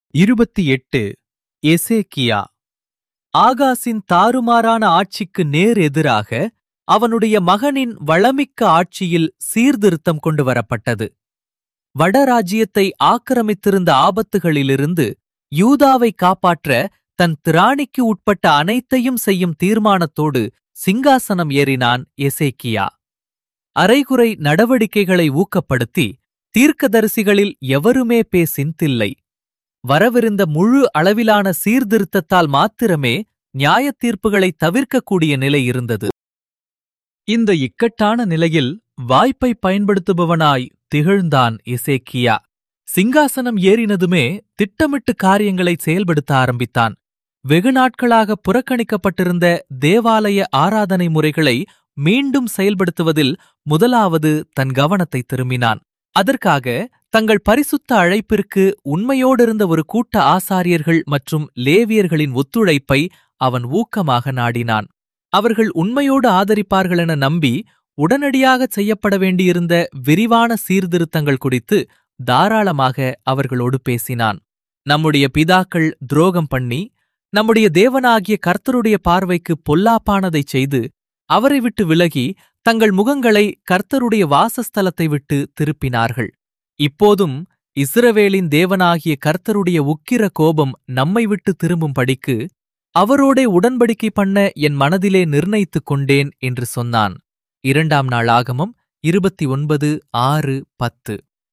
இருபத்தி எட்டு எசேக்கியா ஆகாசின் தாறுமாறான ஆட்சிக்கு நேர் எதிராக அவனுடைய மகனின் வளமிக்க ஆட்சியில் சீர்திருத்தம் கொண்டு வரப்பட்டது வடராஜ்யத்தை ஆக்கிரமித்திருந்த ஆபத்துகளிலிருந்து யூதாவை காப்பாற்ற தன் திராணிக்கு உட்பட்ட அனைத்தையும் செய்யும் தீர்மானத்தோடு சிங்காசனம் ஏறினான் எசேக்கியா அரைகுறை நடவடிக்கைகளை ஊக்கப்படுத்தி தீர்க்கதரிசிகளில் எவருமே பேசின்தில்லை வரவிருந்த முழு அளவிலான சீர்திருத்தத்தால் மாத்திரமே நியாயத் தீர்ப்புகளை தவிர்க்கக்கூடிய நிலை இருந்தது இந்த இக்கட்டான நிலையில் வாய்ப்பை பயன்படுத்துபவனாய் திகழ்ந்தான் இசேக்கியா சிங்காசனம் ஏறினதுமே திட்டமிட்டு காரியங்களை செயல்படுத்த ஆரம்பித்தான் வெகு நாட்களாக புறக்கணிக்கப்பட்டிருந்த தேவாலய ஆராதனை முறைகளை மீண்டும் செயல்படுத்துவதில் முதலாவது தன் கவனத்தை திரும்பினான் அதற்காக தங்கள் பரிசுத்த அழைப்பிற்கு உண்மையோடிருந்த ஒரு கூட்ட ஆசாரியர்கள் மற்றும் லேவியர்களின் ஒத்துழைப்பை அவன் ஊக்கமாக நாடினான் அவர்கள் உண்மையோடு ஆதரிப்பார்கள் என நம்பி உடனடியாக செய்யப்பட வேண்டியிருந்த விரிவான சீர்திருத்தங்கள் குறித்து தாராளமாக அவர்களோடு பேசினான் நம்முடைய பிதாக்கள் துரோகம் பண்ணி நம்முடைய தேவனாகிய கர்த்தருடைய பார்வைக்கு பொல்லாப்பானதைச் செய்து அவரை விட்டு விலகி தங்கள் முகங்களை கர்த்தருடைய வாசஸ்தலத்தை விட்டு திருப்பினார்கள் இப்போதும் இஸ்ரவேலின் தேவனாகிய கர்த்தருடைய உக்கிர கோபம் நம்மை விட்டு திரும்பும்படிக்கு அவரோடே உடன்படிக்கை பண்ண என் மனதிலே நிர்ணயித்துக் கொண்டேன் என்று சொன்னான் இரண்டாம் நாள் ஆகமம் இருபத்தி ஒன்பது ஆறு பத்து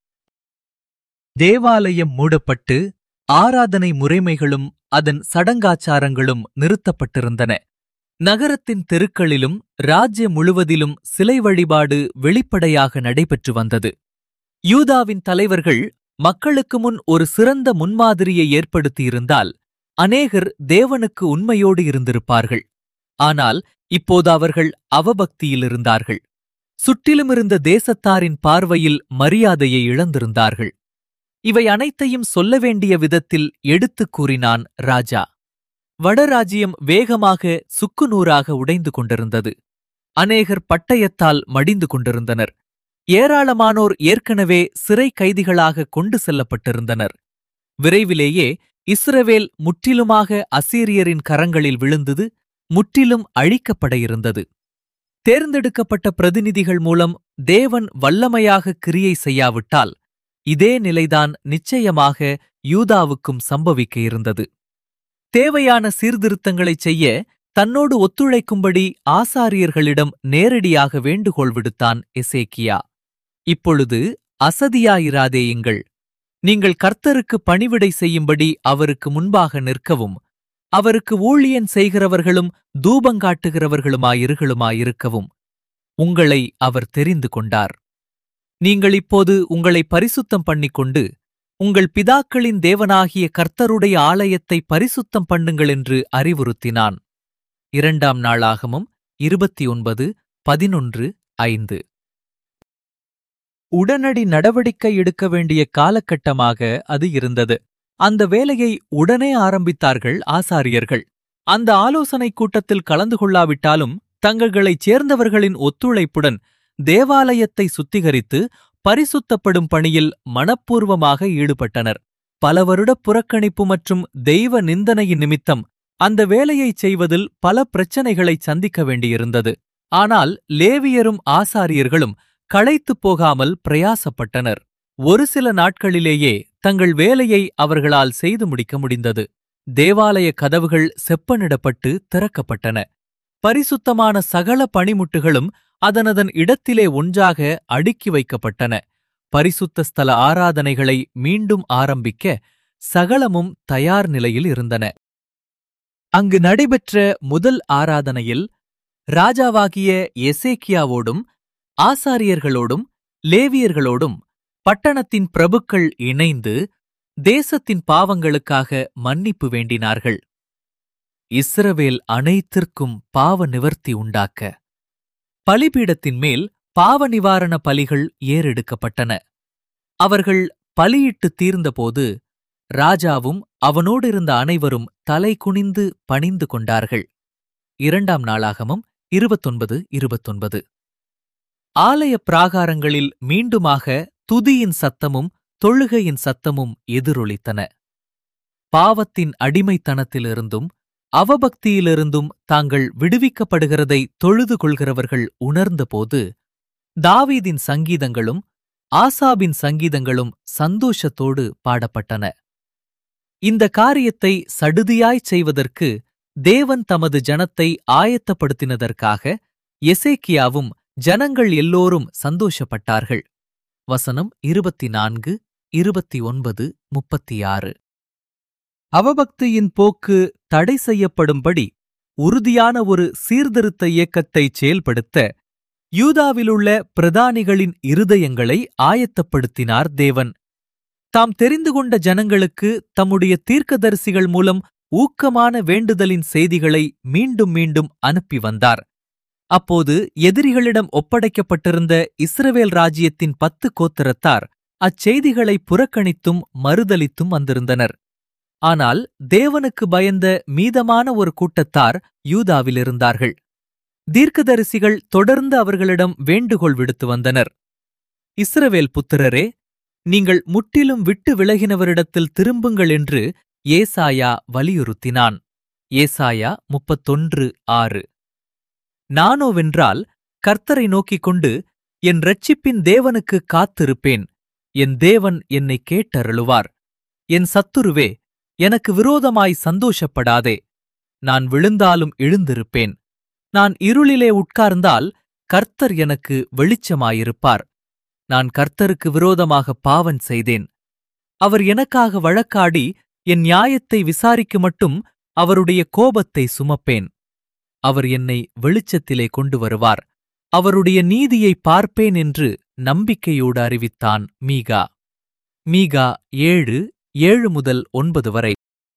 தேவாலயம் மூடப்பட்டு ஆராதனை முறைமைகளும் அதன் சடங்காச்சாரங்களும் நிறுத்தப்பட்டிருந்தன நகரத்தின் தெருக்களிலும் ராஜ்யம் முழுவதிலும் சிலை வழிபாடு வெளிப்படையாக நடைபெற்று வந்தது யூதாவின் தலைவர்கள் மக்களுக்கு முன் ஒரு சிறந்த முன்மாதிரியை ஏற்படுத்தியிருந்தால் அநேகர் தேவனுக்கு உண்மையோடு இருந்திருப்பார்கள் ஆனால் இப்போது அவர்கள் அவபக்தியில் இருந்தார்கள் சுற்றிலுமிருந்த தேசத்தாரின் பார்வையில் மரியாதையை இழந்திருந்தார்கள் இவை அனைத்தையும் சொல்ல வேண்டிய விதத்தில் எடுத்துக் கூறினான் ராஜா வடராஜ்யம் வேகமாக சுக்குநூறாக உடைந்து கொண்டிருந்தது அநேகர் பட்டயத்தால் மடிந்து கொண்டிருந்தனர் ஏராளமானோர் ஏற்கனவே சிறை கைதிகளாக கொண்டு செல்லப்பட்டிருந்தனர் விரைவிலேயே இஸ்ரவேல் முற்றிலுமாக அசீரியரின் கரங்களில் விழுந்தது முற்றிலும் அழிக்கப்பட இருந்தது தேர்ந்தெடுக்கப்பட்ட பிரதிநிதிகள் மூலம் தேவன் வல்லமையாக கிரியை செய்யாவிட்டால் இதே நிலைதான் நிச்சயமாக யூதாவுக்கும் சம்பவிக்க இருந்தது தேவையான சீர்திருத்தங்களைச் செய்ய தன்னோடு ஒத்துழைக்கும்படி ஆசாரியர்களிடம் நேரடியாக வேண்டுகோள் விடுத்தான் எசேக்கியா இப்பொழுது அசதியாயிராதேயுங்கள் நீங்கள் கர்த்தருக்கு பணிவிடை செய்யும்படி அவருக்கு முன்பாக நிற்கவும் அவருக்கு ஊழியன் செய்கிறவர்களும் தூபங்காட்டுகிறவர்களுமாயிருகளுமாயிருக்கவும் உங்களை அவர் தெரிந்து கொண்டார் நீங்கள் இப்போது உங்களை பரிசுத்தம் பண்ணிக்கொண்டு உங்கள் பிதாக்களின் தேவனாகிய கர்த்தருடைய ஆலயத்தை பரிசுத்தம் பண்ணுங்கள் என்று அறிவுறுத்தினான் இரண்டாம் நாளாகமும் இருபத்தி ஒன்பது பதினொன்று ஐந்து உடனடி நடவடிக்கை எடுக்க வேண்டிய காலகட்டமாக அது இருந்தது அந்த வேலையை உடனே ஆரம்பித்தார்கள் ஆசாரியர்கள் அந்த ஆலோசனைக் கூட்டத்தில் கலந்து கொள்ளாவிட்டாலும் தங்களைச் சேர்ந்தவர்களின் ஒத்துழைப்புடன் தேவாலயத்தை சுத்திகரித்து பரிசுத்தப்படும் பணியில் மனப்பூர்வமாக ஈடுபட்டனர் பல வருட புறக்கணிப்பு மற்றும் தெய்வ நிந்தனையின் நிமித்தம் அந்த வேலையைச் செய்வதில் பல பிரச்சனைகளை சந்திக்க வேண்டியிருந்தது ஆனால் லேவியரும் ஆசாரியர்களும் களைத்துப் போகாமல் பிரயாசப்பட்டனர் ஒரு சில நாட்களிலேயே தங்கள் வேலையை அவர்களால் செய்து முடிக்க முடிந்தது தேவாலய கதவுகள் செப்பனிடப்பட்டு திறக்கப்பட்டன பரிசுத்தமான சகல பணிமுட்டுகளும் அதனதன் இடத்திலே ஒன்றாக அடுக்கி வைக்கப்பட்டன பரிசுத்த ஸ்தல ஆராதனைகளை மீண்டும் ஆரம்பிக்க சகலமும் தயார் நிலையில் இருந்தன அங்கு நடைபெற்ற முதல் ஆராதனையில் ராஜாவாகிய எசேக்கியாவோடும் ஆசாரியர்களோடும் லேவியர்களோடும் பட்டணத்தின் பிரபுக்கள் இணைந்து தேசத்தின் பாவங்களுக்காக மன்னிப்பு வேண்டினார்கள் இஸ்ரவேல் அனைத்திற்கும் பாவ நிவர்த்தி உண்டாக்க பலிபீடத்தின் மேல் பாவ நிவாரண பலிகள் ஏறெடுக்கப்பட்டன அவர்கள் பலியிட்டு தீர்ந்தபோது ராஜாவும் அவனோடிருந்த அனைவரும் தலை குனிந்து பணிந்து கொண்டார்கள் இரண்டாம் நாளாகமம் இருபத்தொன்பது இருபத்தொன்பது ஆலய பிராகாரங்களில் மீண்டுமாக துதியின் சத்தமும் தொழுகையின் சத்தமும் எதிரொலித்தன பாவத்தின் அடிமைத்தனத்திலிருந்தும் அவபக்தியிலிருந்தும் தாங்கள் விடுவிக்கப்படுகிறதை தொழுது கொள்கிறவர்கள் உணர்ந்தபோது தாவீதின் சங்கீதங்களும் ஆசாபின் சங்கீதங்களும் சந்தோஷத்தோடு பாடப்பட்டன இந்த காரியத்தை சடுதியாய்ச் செய்வதற்கு தேவன் தமது ஜனத்தை ஆயத்தப்படுத்தினதற்காக எசேக்கியாவும் ஜனங்கள் எல்லோரும் சந்தோஷப்பட்டார்கள் வசனம் இருபத்தி நான்கு இருபத்தி ஒன்பது முப்பத்தி ஆறு அவபக்தியின் போக்கு தடை செய்யப்படும்படி உறுதியான ஒரு சீர்திருத்த இயக்கத்தை செயல்படுத்த யூதாவிலுள்ள பிரதானிகளின் இருதயங்களை ஆயத்தப்படுத்தினார் தேவன் தாம் தெரிந்து கொண்ட ஜனங்களுக்கு தம்முடைய தீர்க்கதரிசிகள் மூலம் ஊக்கமான வேண்டுதலின் செய்திகளை மீண்டும் மீண்டும் அனுப்பி வந்தார் அப்போது எதிரிகளிடம் ஒப்படைக்கப்பட்டிருந்த இஸ்ரவேல் ராஜ்யத்தின் பத்து கோத்திரத்தார் அச்செய்திகளை புறக்கணித்தும் மறுதலித்தும் வந்திருந்தனர் ஆனால் தேவனுக்கு பயந்த மீதமான ஒரு கூட்டத்தார் யூதாவிலிருந்தார்கள் தீர்க்கதரிசிகள் தொடர்ந்து அவர்களிடம் வேண்டுகோள் விடுத்து வந்தனர் இஸ்ரவேல் புத்திரரே நீங்கள் முற்றிலும் விட்டு விலகினவரிடத்தில் திரும்புங்கள் என்று ஏசாயா வலியுறுத்தினான் ஏசாயா முப்பத்தொன்று ஆறு நானோவென்றால் கர்த்தரை நோக்கிக் கொண்டு என் ரட்சிப்பின் தேவனுக்கு காத்திருப்பேன் என் தேவன் என்னை கேட்டருளுவார் என் சத்துருவே எனக்கு விரோதமாய் சந்தோஷப்படாதே நான் விழுந்தாலும் எழுந்திருப்பேன் நான் இருளிலே உட்கார்ந்தால் கர்த்தர் எனக்கு வெளிச்சமாயிருப்பார் நான் கர்த்தருக்கு விரோதமாக பாவம் செய்தேன் அவர் எனக்காக வழக்காடி என் நியாயத்தை விசாரிக்க மட்டும் அவருடைய கோபத்தை சுமப்பேன் அவர் என்னை வெளிச்சத்திலே கொண்டு வருவார் அவருடைய நீதியை பார்ப்பேன் என்று நம்பிக்கையோடு அறிவித்தான் மீகா மீகா ஏழு ஏழு முதல் ஒன்பது வரை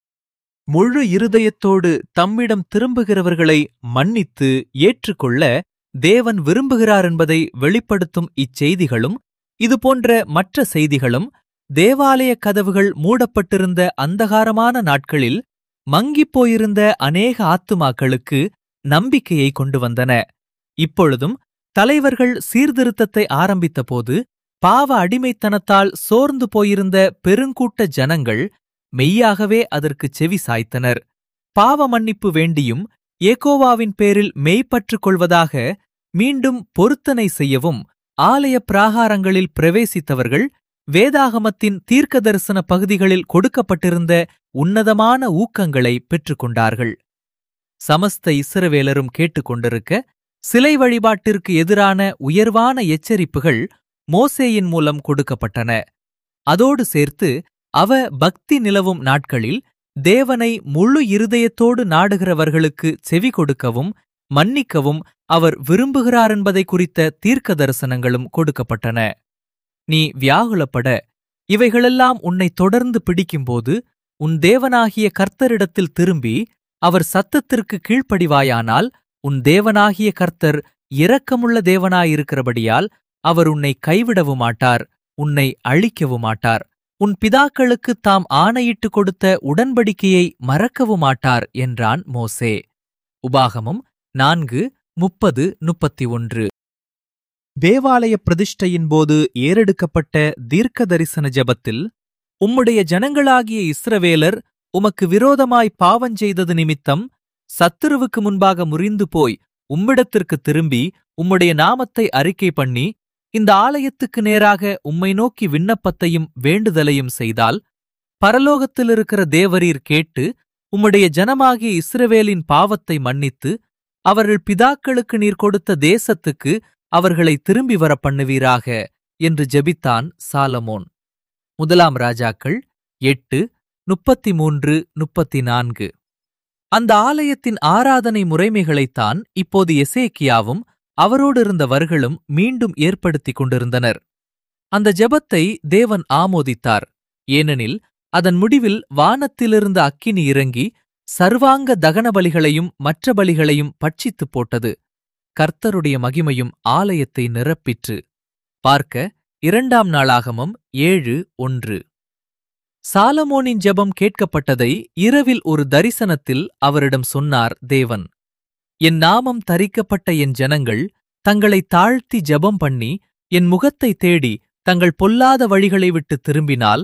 முழு இருதயத்தோடு தம்மிடம் திரும்புகிறவர்களை மன்னித்து ஏற்றுக்கொள்ள தேவன் விரும்புகிறார் என்பதை வெளிப்படுத்தும் இச்செய்திகளும் இதுபோன்ற மற்ற செய்திகளும் தேவாலய கதவுகள் மூடப்பட்டிருந்த அந்தகாரமான நாட்களில் மங்கிப் போயிருந்த அநேக ஆத்துமாக்களுக்கு நம்பிக்கையை கொண்டு வந்தன இப்பொழுதும் தலைவர்கள் சீர்திருத்தத்தை ஆரம்பித்தபோது பாவ அடிமைத்தனத்தால் சோர்ந்து போயிருந்த பெருங்கூட்ட ஜனங்கள் மெய்யாகவே அதற்கு செவி சாய்த்தனர் பாவ மன்னிப்பு வேண்டியும் ஏகோவாவின் பேரில் மெய்ப்பற்றுக் கொள்வதாக மீண்டும் பொருத்தனை செய்யவும் ஆலய பிராகாரங்களில் பிரவேசித்தவர்கள் வேதாகமத்தின் தீர்க்கதரிசன பகுதிகளில் கொடுக்கப்பட்டிருந்த உன்னதமான ஊக்கங்களை பெற்றுக்கொண்டார்கள் சமஸ்த இஸ்ரவேலரும் கேட்டுக்கொண்டிருக்க சிலை வழிபாட்டிற்கு எதிரான உயர்வான எச்சரிப்புகள் மோசேயின் மூலம் கொடுக்கப்பட்டன அதோடு சேர்த்து அவ பக்தி நிலவும் நாட்களில் தேவனை முழு இருதயத்தோடு நாடுகிறவர்களுக்கு செவி கொடுக்கவும் மன்னிக்கவும் அவர் விரும்புகிறார் என்பதை குறித்த தீர்க்க தரிசனங்களும் கொடுக்கப்பட்டன நீ வியாகுலப்பட இவைகளெல்லாம் உன்னை தொடர்ந்து பிடிக்கும்போது உன் தேவனாகிய கர்த்தரிடத்தில் திரும்பி அவர் சத்தத்திற்கு கீழ்ப்படிவாயானால் உன் தேவனாகிய கர்த்தர் இரக்கமுள்ள தேவனாயிருக்கிறபடியால் அவர் உன்னை கைவிடவும் மாட்டார் உன்னை அழிக்கவும் மாட்டார் உன் பிதாக்களுக்கு தாம் ஆணையிட்டு கொடுத்த உடன்படிக்கையை மறக்கவும் மாட்டார் என்றான் மோசே உபாகமம் நான்கு முப்பது முப்பத்தி ஒன்று தேவாலய பிரதிஷ்டையின் போது ஏறெடுக்கப்பட்ட தீர்க்க தரிசன ஜெபத்தில் உம்முடைய ஜனங்களாகிய இஸ்ரவேலர் உமக்கு விரோதமாய் பாவஞ்செய்தது நிமித்தம் சத்துருவுக்கு முன்பாக முறிந்து போய் உம்மிடத்திற்கு திரும்பி உம்முடைய நாமத்தை அறிக்கை பண்ணி இந்த ஆலயத்துக்கு நேராக உம்மை நோக்கி விண்ணப்பத்தையும் வேண்டுதலையும் செய்தால் பரலோகத்தில் இருக்கிற தேவரீர் கேட்டு உம்முடைய ஜனமாகிய இஸ்ரவேலின் பாவத்தை மன்னித்து அவர்கள் பிதாக்களுக்கு நீர் கொடுத்த தேசத்துக்கு அவர்களை திரும்பி வர பண்ணுவீராக என்று ஜெபித்தான் சாலமோன் முதலாம் ராஜாக்கள் எட்டு முப்பத்தி மூன்று முப்பத்தி நான்கு அந்த ஆலயத்தின் ஆராதனை முறைமைகளைத்தான் இப்போது எசேக்கியாவும் அவரோடு இருந்தவர்களும் மீண்டும் ஏற்படுத்திக் கொண்டிருந்தனர் அந்த ஜெபத்தை தேவன் ஆமோதித்தார் ஏனெனில் அதன் முடிவில் வானத்திலிருந்த அக்கினி இறங்கி சர்வாங்க தகன பலிகளையும் மற்ற பலிகளையும் பட்சித்துப் போட்டது கர்த்தருடைய மகிமையும் ஆலயத்தை நிரப்பிற்று பார்க்க இரண்டாம் நாளாகமம் ஏழு ஒன்று சாலமோனின் ஜெபம் கேட்கப்பட்டதை இரவில் ஒரு தரிசனத்தில் அவரிடம் சொன்னார் தேவன் என் நாமம் தரிக்கப்பட்ட என் ஜனங்கள் தங்களை தாழ்த்தி ஜெபம் பண்ணி என் முகத்தை தேடி தங்கள் பொல்லாத வழிகளை விட்டு திரும்பினால்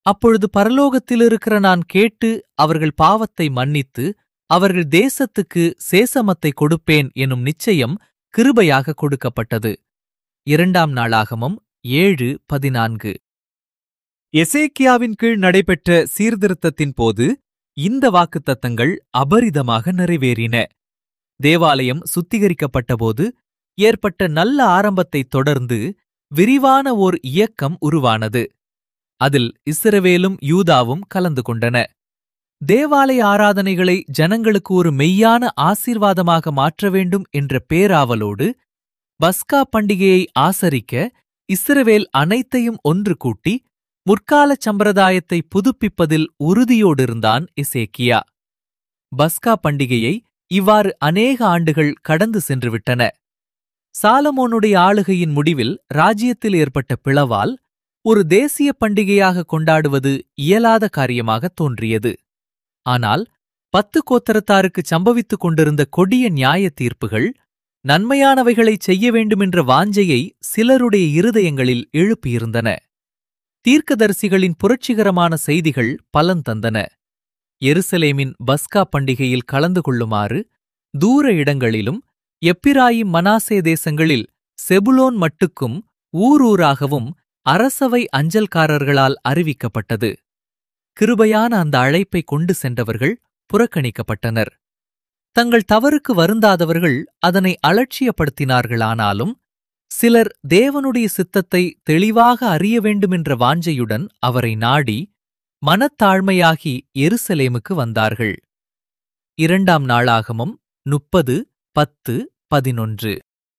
அப்பொழுது பரலோகத்தில் இருக்கிற நான் கேட்டு அவர்கள் பாவத்தை மன்னித்து அவர்கள் தேசத்துக்கு சேசமத்தை கொடுப்பேன் எனும் நிச்சயம் கிருபையாக கொடுக்கப்பட்டது இரண்டாம் நாளாகமம் ஏழு பதினான்கு எசேக்கியாவின் கீழ் நடைபெற்ற சீர்திருத்தத்தின் போது இந்த வாக்குத்தத்தங்கள் அபரிதமாக நிறைவேறின தேவாலயம் சுத்திகரிக்கப்பட்டபோது ஏற்பட்ட நல்ல ஆரம்பத்தைத் தொடர்ந்து விரிவான ஓர் இயக்கம் உருவானது அதில் இஸ்ரவேலும் யூதாவும் கலந்து கொண்டன தேவாலய ஆராதனைகளை ஜனங்களுக்கு ஒரு மெய்யான ஆசீர்வாதமாக மாற்ற வேண்டும் என்ற பேராவலோடு பஸ்கா பண்டிகையை ஆசரிக்க இஸ்ரவேல் அனைத்தையும் ஒன்று கூட்டி முற்காலச் சம்பிரதாயத்தை புதுப்பிப்பதில் உறுதியோடிருந்தான் இசேக்கியா பஸ்கா பண்டிகையை இவ்வாறு அநேக ஆண்டுகள் கடந்து சென்றுவிட்டன சாலமோனுடைய ஆளுகையின் முடிவில் ராஜ்யத்தில் ஏற்பட்ட பிளவால் ஒரு தேசிய பண்டிகையாக கொண்டாடுவது இயலாத காரியமாக தோன்றியது ஆனால் பத்து கோத்தரத்தாருக்கு சம்பவித்துக் கொண்டிருந்த கொடிய நியாய தீர்ப்புகள் நன்மையானவைகளைச் செய்ய வேண்டுமென்ற வாஞ்சையை சிலருடைய இருதயங்களில் எழுப்பியிருந்தன தீர்க்கதரிசிகளின் புரட்சிகரமான செய்திகள் பலன் தந்தன எருசலேமின் பஸ்கா பண்டிகையில் கலந்து கொள்ளுமாறு தூர இடங்களிலும் எப்பிராயிம் மனாசே தேசங்களில் செபுலோன் மட்டுக்கும் ஊரூராகவும் அரசவை அஞ்சல்காரர்களால் அறிவிக்கப்பட்டது கிருபையான அந்த அழைப்பை கொண்டு சென்றவர்கள் புறக்கணிக்கப்பட்டனர் தங்கள் தவறுக்கு வருந்தாதவர்கள் அதனை அலட்சியப்படுத்தினார்களானாலும் சிலர் தேவனுடைய சித்தத்தை தெளிவாக அறிய வேண்டுமென்ற வாஞ்சையுடன் அவரை நாடி மனத்தாழ்மையாகி எருசலேமுக்கு வந்தார்கள் இரண்டாம் நாளாகமம் முப்பது பத்து பதினொன்று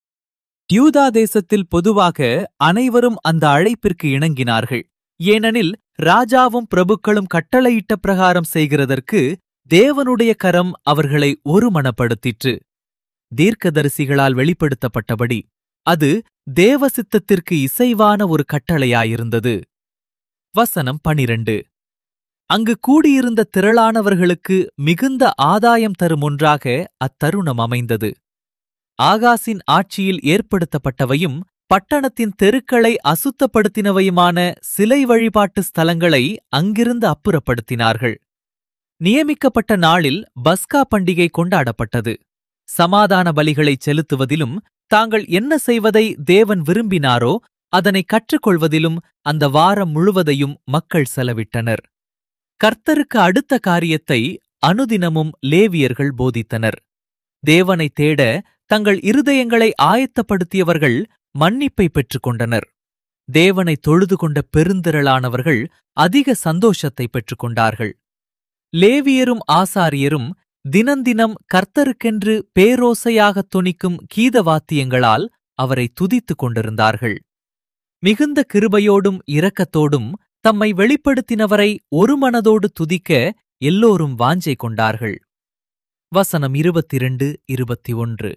யூதா தேசத்தில் பொதுவாக அனைவரும் அந்த அழைப்பிற்கு இணங்கினார்கள் ஏனெனில் ராஜாவும் பிரபுக்களும் கட்டளையிட்ட பிரகாரம் செய்கிறதற்கு தேவனுடைய கரம் அவர்களை ஒருமனப்படுத்திற்று தீர்க்கதரிசிகளால் வெளிப்படுத்தப்பட்டபடி அது தேவ சித்தத்திற்கு இசைவான ஒரு கட்டளையாயிருந்தது வசனம் பனிரண்டு அங்கு கூடியிருந்த திரளானவர்களுக்கு மிகுந்த ஆதாயம் தரும் ஒன்றாக அத்தருணம் அமைந்தது ஆகாசின் ஆட்சியில் ஏற்படுத்தப்பட்டவையும் பட்டணத்தின் தெருக்களை அசுத்தப்படுத்தினவையுமான சிலை வழிபாட்டு ஸ்தலங்களை அங்கிருந்து அப்புறப்படுத்தினார்கள் நியமிக்கப்பட்ட நாளில் பஸ்கா பண்டிகை கொண்டாடப்பட்டது சமாதான பலிகளை செலுத்துவதிலும் தாங்கள் என்ன செய்வதை தேவன் விரும்பினாரோ அதனை கற்றுக்கொள்வதிலும் அந்த வாரம் முழுவதையும் மக்கள் செலவிட்டனர் கர்த்தருக்கு அடுத்த காரியத்தை அனுதினமும் லேவியர்கள் போதித்தனர் தேவனை தேட தங்கள் இருதயங்களை ஆயத்தப்படுத்தியவர்கள் மன்னிப்பை பெற்றுக் கொண்டனர் தேவனை தொழுது கொண்ட பெருந்திரளானவர்கள் அதிக சந்தோஷத்தை பெற்றுக் கொண்டார்கள் லேவியரும் ஆசாரியரும் தினந்தினம் கர்த்தருக்கென்று பேரோசையாகத் தொனிக்கும் கீதவாத்தியங்களால் அவரை துதித்துக் கொண்டிருந்தார்கள் மிகுந்த கிருபையோடும் இரக்கத்தோடும் தம்மை வெளிப்படுத்தினவரை ஒரு மனதோடு துதிக்க எல்லோரும் வாஞ்சை கொண்டார்கள் வசனம் இருபத்திரண்டு இருபத்தி ஒன்று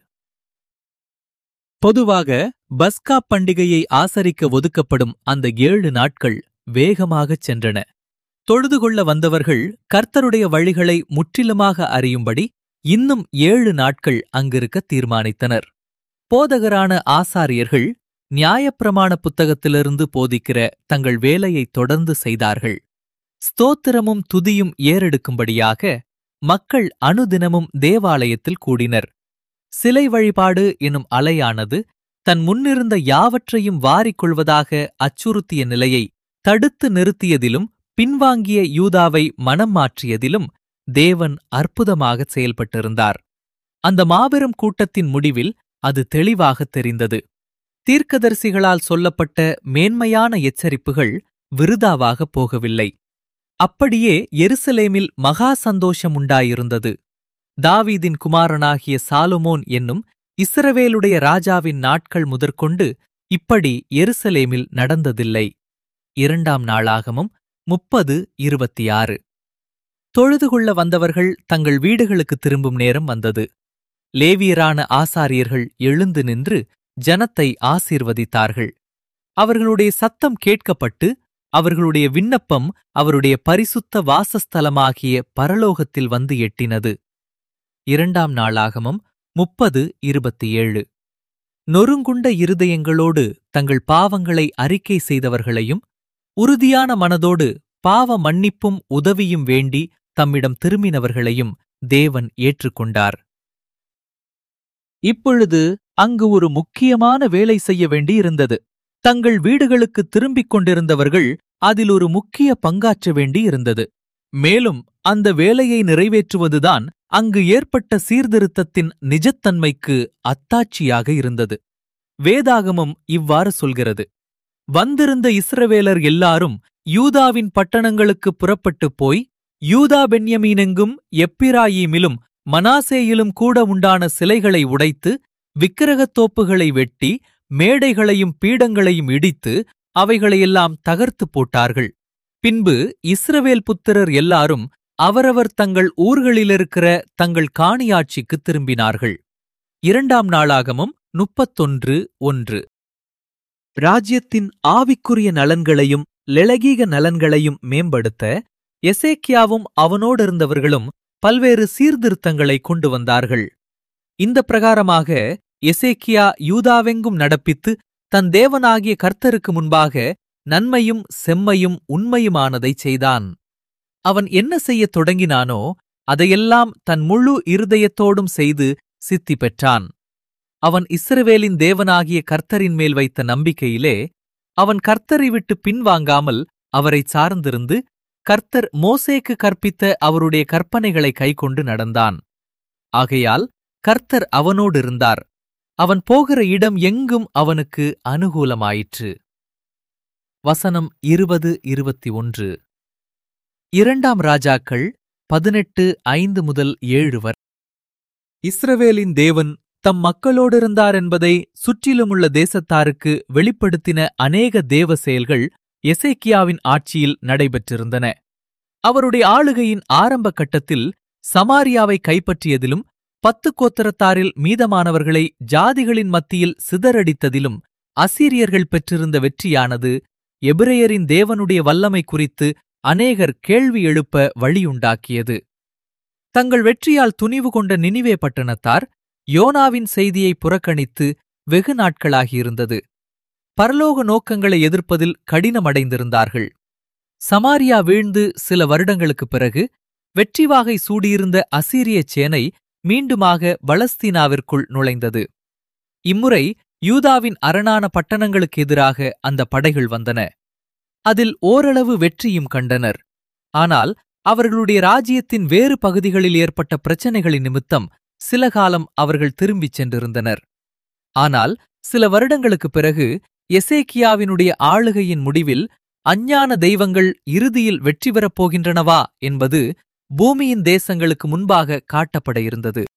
பொதுவாக பஸ்கா பண்டிகையை ஆசரிக்க ஒதுக்கப்படும் அந்த ஏழு நாட்கள் வேகமாகச் சென்றன தொழுது கொள்ள வந்தவர்கள் கர்த்தருடைய வழிகளை முற்றிலுமாக அறியும்படி இன்னும் ஏழு நாட்கள் அங்கிருக்க தீர்மானித்தனர் போதகரான ஆசாரியர்கள் நியாயப்பிரமாண புத்தகத்திலிருந்து போதிக்கிற தங்கள் வேலையை தொடர்ந்து செய்தார்கள் ஸ்தோத்திரமும் துதியும் ஏறெடுக்கும்படியாக மக்கள் அனுதினமும் தேவாலயத்தில் கூடினர் சிலை வழிபாடு எனும் அலையானது தன் முன்னிருந்த யாவற்றையும் வாரிக் கொள்வதாக அச்சுறுத்திய நிலையை தடுத்து நிறுத்தியதிலும் பின்வாங்கிய யூதாவை மனம் மாற்றியதிலும் தேவன் அற்புதமாகச் செயல்பட்டிருந்தார் அந்த மாபெரும் கூட்டத்தின் முடிவில் அது தெளிவாகத் தெரிந்தது தீர்க்கதரிசிகளால் சொல்லப்பட்ட மேன்மையான எச்சரிப்புகள் விருதாவாகப் போகவில்லை அப்படியே எருசலேமில் மகா சந்தோஷம் உண்டாயிருந்தது தாவீதின் குமாரனாகிய சாலுமோன் என்னும் இஸ்ரவேலுடைய ராஜாவின் நாட்கள் முதற்கொண்டு இப்படி எருசலேமில் நடந்ததில்லை இரண்டாம் நாளாகமும் முப்பது இருபத்தி ஆறு தொழுது கொள்ள வந்தவர்கள் தங்கள் வீடுகளுக்கு திரும்பும் நேரம் வந்தது லேவியரான ஆசாரியர்கள் எழுந்து நின்று ஜனத்தை ஆசீர்வதித்தார்கள் அவர்களுடைய சத்தம் கேட்கப்பட்டு அவர்களுடைய விண்ணப்பம் அவருடைய பரிசுத்த வாசஸ்தலமாகிய பரலோகத்தில் வந்து எட்டினது இரண்டாம் நாளாகமம் முப்பது இருபத்தி ஏழு நொறுங்குண்ட இருதயங்களோடு தங்கள் பாவங்களை அறிக்கை செய்தவர்களையும் உறுதியான மனதோடு பாவ மன்னிப்பும் உதவியும் வேண்டி தம்மிடம் திரும்பினவர்களையும் தேவன் ஏற்றுக்கொண்டார் இப்பொழுது அங்கு ஒரு முக்கியமான வேலை செய்ய வேண்டியிருந்தது தங்கள் வீடுகளுக்கு திரும்பிக் கொண்டிருந்தவர்கள் அதில் ஒரு முக்கிய பங்காற்ற வேண்டியிருந்தது மேலும் அந்த வேலையை நிறைவேற்றுவதுதான் அங்கு ஏற்பட்ட சீர்திருத்தத்தின் நிஜத்தன்மைக்கு அத்தாட்சியாக இருந்தது வேதாகமம் இவ்வாறு சொல்கிறது வந்திருந்த இஸ்ரவேலர் எல்லாரும் யூதாவின் பட்டணங்களுக்கு புறப்பட்டுப் போய் யூதா பென்யமீனெங்கும் எப்பிராயீமிலும் மனாசேயிலும் கூட உண்டான சிலைகளை உடைத்து விக்கிரகத்தோப்புகளை வெட்டி மேடைகளையும் பீடங்களையும் இடித்து அவைகளையெல்லாம் தகர்த்து போட்டார்கள் பின்பு இஸ்ரவேல் புத்திரர் எல்லாரும் அவரவர் தங்கள் ஊர்களிலிருக்கிற தங்கள் காணியாட்சிக்கு திரும்பினார்கள் இரண்டாம் நாளாகமும் முப்பத்தொன்று ஒன்று ராஜ்யத்தின் ஆவிக்குரிய நலன்களையும் லெளகீக நலன்களையும் மேம்படுத்த எசேக்கியாவும் அவனோடிருந்தவர்களும் பல்வேறு சீர்திருத்தங்களை கொண்டு வந்தார்கள் இந்த பிரகாரமாக எசேக்கியா யூதாவெங்கும் நடப்பித்து தன் தேவனாகிய கர்த்தருக்கு முன்பாக நன்மையும் செம்மையும் உண்மையுமானதைச் செய்தான் அவன் என்ன செய்யத் தொடங்கினானோ அதையெல்லாம் தன் முழு இருதயத்தோடும் செய்து சித்தி பெற்றான் அவன் இஸ்ரவேலின் தேவனாகிய கர்த்தரின் மேல் வைத்த நம்பிக்கையிலே அவன் கர்த்தரை விட்டு பின்வாங்காமல் அவரைச் சார்ந்திருந்து கர்த்தர் மோசேக்கு கற்பித்த அவருடைய கற்பனைகளை கைக்கொண்டு நடந்தான் ஆகையால் கர்த்தர் அவனோடு இருந்தார் அவன் போகிற இடம் எங்கும் அவனுக்கு அனுகூலமாயிற்று வசனம் இருபது இருபத்தி ஒன்று இரண்டாம் ராஜாக்கள் பதினெட்டு ஐந்து முதல் ஏழு வரை இஸ்ரவேலின் தேவன் தம் மக்களோடிருந்தார் என்பதை சுற்றிலுமுள்ள தேசத்தாருக்கு வெளிப்படுத்தின அநேக தேவ செயல்கள் எசேக்கியாவின் ஆட்சியில் நடைபெற்றிருந்தன அவருடைய ஆளுகையின் ஆரம்ப கட்டத்தில் சமாரியாவை கைப்பற்றியதிலும் பத்து கோத்திரத்தாரில் மீதமானவர்களை ஜாதிகளின் மத்தியில் சிதறடித்ததிலும் அசீரியர்கள் பெற்றிருந்த வெற்றியானது எபிரேயரின் தேவனுடைய வல்லமை குறித்து அநேகர் கேள்வி எழுப்ப வழியுண்டாக்கியது தங்கள் வெற்றியால் துணிவு கொண்ட நினிவே பட்டணத்தார் யோனாவின் செய்தியை புறக்கணித்து வெகு நாட்களாகியிருந்தது பரலோக நோக்கங்களை எதிர்ப்பதில் கடினமடைந்திருந்தார்கள் சமாரியா வீழ்ந்து சில வருடங்களுக்குப் பிறகு வெற்றிவாகை சூடியிருந்த அசீரிய சேனை மீண்டுமாக பலஸ்தீனாவிற்குள் நுழைந்தது இம்முறை யூதாவின் அரணான பட்டணங்களுக்கு எதிராக அந்த படைகள் வந்தன அதில் ஓரளவு வெற்றியும் கண்டனர் ஆனால் அவர்களுடைய ராஜ்யத்தின் வேறு பகுதிகளில் ஏற்பட்ட பிரச்சனைகளின் நிமித்தம் சில காலம் அவர்கள் திரும்பிச் சென்றிருந்தனர் ஆனால் சில வருடங்களுக்குப் பிறகு எசேக்கியாவினுடைய ஆளுகையின் முடிவில் அஞ்ஞான தெய்வங்கள் இறுதியில் வெற்றி பெறப் போகின்றனவா என்பது பூமியின் தேசங்களுக்கு முன்பாக காட்டப்பட இருந்தது